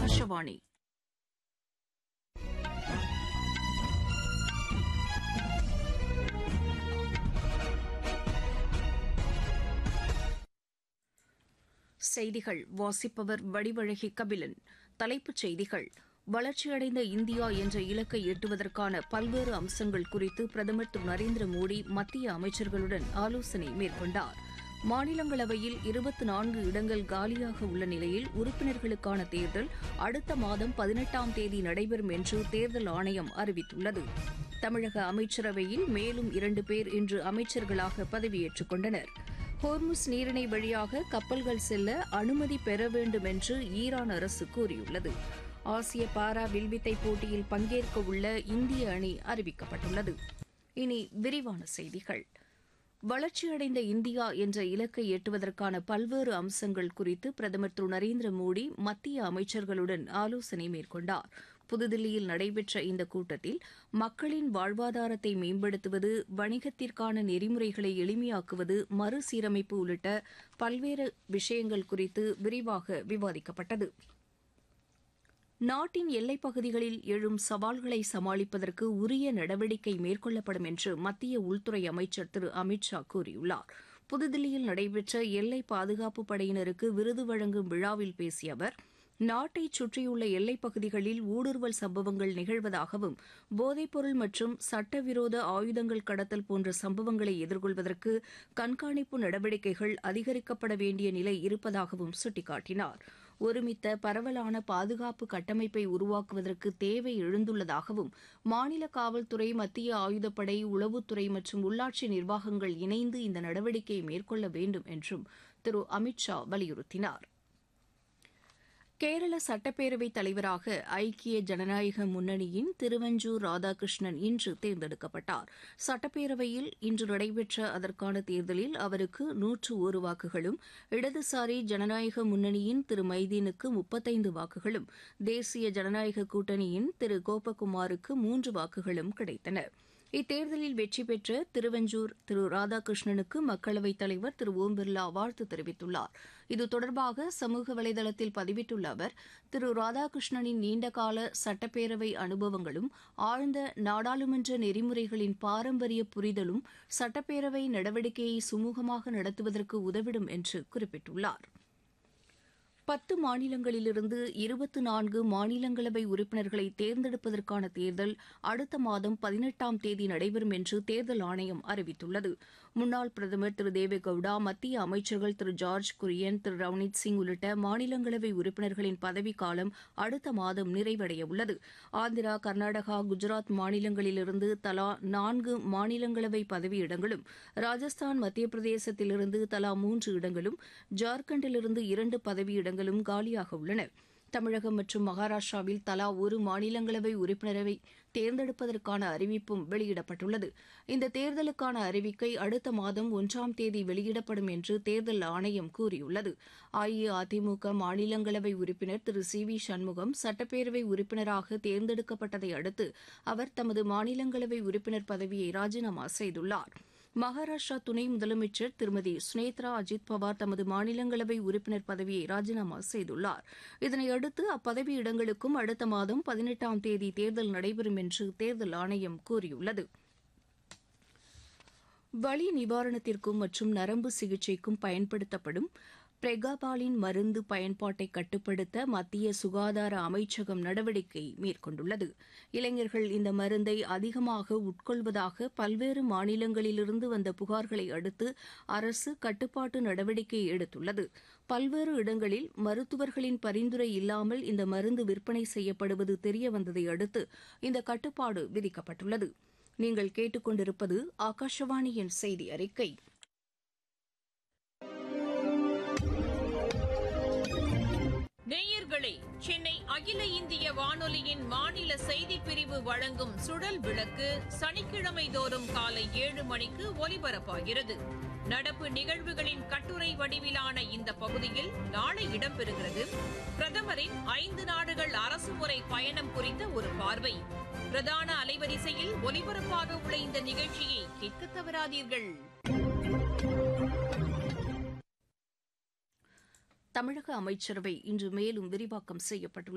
ஆகாஷவாணி செய்திகள் வாசிப்பவர் வடிவழகி கபிலன் தலைப்புச் செய்திகள் வளர்ச்சியடைந்த இந்தியா என்ற இலக்கை எட்டுவதற்கான பல்வேறு அம்சங்கள் குறித்து பிரதமர் திரு நரேந்திர மோடி மத்திய அமைச்சர்களுடன் ஆலோசனை மேற்கொண்டார் மாநிலங்களவையில் இருபத்தி நான்கு இடங்கள் காலியாக உள்ள நிலையில் உறுப்பினர்களுக்கான தேர்தல் அடுத்த மாதம் பதினெட்டாம் தேதி நடைபெறும் என்று தேர்தல் ஆணையம் அறிவித்துள்ளது தமிழக அமைச்சரவையில் மேலும் இரண்டு பேர் இன்று அமைச்சர்களாக பதவியேற்றுக் கொண்டனர் ஹோர்முஸ் நீரிணை வழியாக கப்பல்கள் செல்ல அனுமதி பெற வேண்டும் என்று ஈரான் அரசு கூறியுள்ளது ஆசிய பாரா வில்வித்தை போட்டியில் பங்கேற்க உள்ள இந்திய அணி அறிவிக்கப்பட்டுள்ளது இனி விரிவான செய்திகள் வளர்ச்சியடைந்த இந்தியா என்ற இலக்கை எட்டுவதற்கான பல்வேறு அம்சங்கள் குறித்து பிரதமர் திரு நரேந்திர மோடி மத்திய அமைச்சர்களுடன் ஆலோசனை மேற்கொண்டார் புதுதில்லியில் நடைபெற்ற இந்த கூட்டத்தில் மக்களின் வாழ்வாதாரத்தை மேம்படுத்துவது வணிகத்திற்கான நெறிமுறைகளை எளிமையாக்குவது மறுசீரமைப்பு உள்ளிட்ட பல்வேறு விஷயங்கள் குறித்து விரிவாக விவாதிக்கப்பட்டது நாட்டின் எல்லைப் பகுதிகளில் எழும் சவால்களை சமாளிப்பதற்கு உரிய நடவடிக்கை மேற்கொள்ளப்படும் என்று மத்திய உள்துறை அமைச்சர் திரு அமித் ஷா கூறியுள்ளார் புதுதில்லியில் நடைபெற்ற எல்லை பாதுகாப்பு படையினருக்கு விருது வழங்கும் விழாவில் பேசிய அவர் நாட்டை சுற்றியுள்ள எல்லைப் பகுதிகளில் ஊடுருவல் சம்பவங்கள் நிகழ்வதாகவும் போதைப்பொருள் மற்றும் சட்டவிரோத ஆயுதங்கள் கடத்தல் போன்ற சம்பவங்களை எதிர்கொள்வதற்கு கண்காணிப்பு நடவடிக்கைகள் அதிகரிக்கப்பட வேண்டிய நிலை இருப்பதாகவும் சுட்டிக்காட்டினார் ஒருமித்த பரவலான பாதுகாப்பு கட்டமைப்பை உருவாக்குவதற்கு தேவை எழுந்துள்ளதாகவும் மாநில காவல்துறை மத்திய ஆயுதப்படை உளவுத்துறை மற்றும் உள்ளாட்சி நிர்வாகங்கள் இணைந்து இந்த நடவடிக்கையை மேற்கொள்ள வேண்டும் என்றும் திரு அமித் ஷா வலியுறுத்தினார் கேரள சட்டப்பேரவைத் தலைவராக ஐக்கிய ஜனநாயக முன்னணியின் திருவஞ்சூர் ராதாகிருஷ்ணன் இன்று தேர்ந்தெடுக்கப்பட்டார் சட்டப்பேரவையில் இன்று நடைபெற்ற அதற்கான தேர்தலில் அவருக்கு நூற்று ஒரு வாக்குகளும் இடதுசாரி ஜனநாயக முன்னணியின் திரு மைதீனுக்கு முப்பத்தைந்து வாக்குகளும் தேசிய ஜனநாயக கூட்டணியின் திரு கோபகுமாருக்கு மூன்று வாக்குகளும் கிடைத்தன இத்தேர்தலில் வெற்றி பெற்ற திருவஞ்சூர் திரு ராதாகிருஷ்ணனுக்கு மக்களவைத் தலைவர் திரு ஓம் பிர்லா வாழ்த்து தெரிவித்துள்ளார் இது தொடர்பாக சமூக வலைதளத்தில் பதிவிட்டுள்ள அவர் திரு ராதாகிருஷ்ணனின் நீண்டகால சட்டப்பேரவை அனுபவங்களும் ஆழ்ந்த நாடாளுமன்ற நெறிமுறைகளின் பாரம்பரிய புரிதலும் சட்டப்பேரவை நடவடிக்கையை சுமூகமாக நடத்துவதற்கு உதவிடும் என்று குறிப்பிட்டுள்ளார் பத்து மாநிலங்களிலிருந்து இருபத்து நான்கு மாநிலங்களவை உறுப்பினர்களை தேர்ந்தெடுப்பதற்கான தேர்தல் அடுத்த மாதம் பதினெட்டாம் தேதி நடைபெறும் என்று தேர்தல் ஆணையம் அறிவித்துள்ளது முன்னாள் பிரதமர் திரு தேவேகவுடா மத்திய அமைச்சர்கள் திரு ஜார்ஜ் குரியன் திரு ரவ்னீத் சிங் உள்ளிட்ட மாநிலங்களவை உறுப்பினர்களின் பதவிக்காலம் அடுத்த மாதம் நிறைவடைய உள்ளது ஆந்திரா கர்நாடகா குஜராத் மாநிலங்களிலிருந்து தலா நான்கு மாநிலங்களவை பதவியிடங்களும் ராஜஸ்தான் மத்திய பிரதேசத்திலிருந்து தலா மூன்று இடங்களும் ஜார்க்கண்டிலிருந்து இரண்டு பதவியிடங்களும் இடங்களும் காலியாக உள்ளன தமிழகம் மற்றும் மகாராஷ்டிராவில் தலா ஒரு மாநிலங்களவை உறுப்பினரை தேர்ந்தெடுப்பதற்கான அறிவிப்பும் வெளியிடப்பட்டுள்ளது இந்த தேர்தலுக்கான அறிவிக்கை அடுத்த மாதம் ஒன்றாம் தேதி வெளியிடப்படும் என்று தேர்தல் ஆணையம் கூறியுள்ளது அஇஅதிமுக மாநிலங்களவை உறுப்பினர் திரு சி வி சண்முகம் சட்டப்பேரவை உறுப்பினராக தேர்ந்தெடுக்கப்பட்டதை அடுத்து அவர் தமது மாநிலங்களவை உறுப்பினர் பதவியை ராஜினாமா செய்துள்ளார் மகாராஷ்டிரா துணை முதலமைச்சர் திருமதி சுனேத்ரா அஜித் பவார் தமது மாநிலங்களவை உறுப்பினர் பதவியை ராஜினாமா செய்துள்ளார் இதனையடுத்து அப்பதவி இடங்களுக்கும் அடுத்த மாதம் பதினெட்டாம் தேதி தேர்தல் நடைபெறும் என்று தேர்தல் ஆணையம் கூறியுள்ளது வலி நிவாரணத்திற்கும் மற்றும் நரம்பு சிகிச்சைக்கும் பயன்படுத்தப்படும் பிரெகாபாலின் மருந்து பயன்பாட்டை கட்டுப்படுத்த மத்திய சுகாதார அமைச்சகம் நடவடிக்கை மேற்கொண்டுள்ளது இளைஞர்கள் இந்த மருந்தை அதிகமாக உட்கொள்வதாக பல்வேறு மாநிலங்களிலிருந்து வந்த புகார்களை அடுத்து அரசு கட்டுப்பாட்டு நடவடிக்கை எடுத்துள்ளது பல்வேறு இடங்களில் மருத்துவர்களின் பரிந்துரை இல்லாமல் இந்த மருந்து விற்பனை செய்யப்படுவது தெரியவந்ததை அடுத்து இந்த கட்டுப்பாடு விதிக்கப்பட்டுள்ளது நீங்கள் கேட்டுக்கொண்டிருப்பது ஆகாஷவாணியின் செய்தி அறிக்கை நேயர்களே சென்னை அகில இந்திய வானொலியின் மாநில செய்திப் பிரிவு வழங்கும் சுழல் விளக்கு சனிக்கிழமை தோறும் காலை ஏழு மணிக்கு ஒலிபரப்பாகிறது நடப்பு நிகழ்வுகளின் கட்டுரை வடிவிலான இந்த பகுதியில் நாளை இடம்பெறுகிறது பிரதமரின் ஐந்து நாடுகள் அரசுமுறை பயணம் குறித்த ஒரு பார்வை பிரதான அலைவரிசையில் ஒலிபரப்பாக உள்ள இந்த நிகழ்ச்சியை கேட்க தவறாதீர்கள் தமிழக அமைச்சரவை இன்று மேலும் விரிவாக்கம் செய்யப்பட்டுள்ளது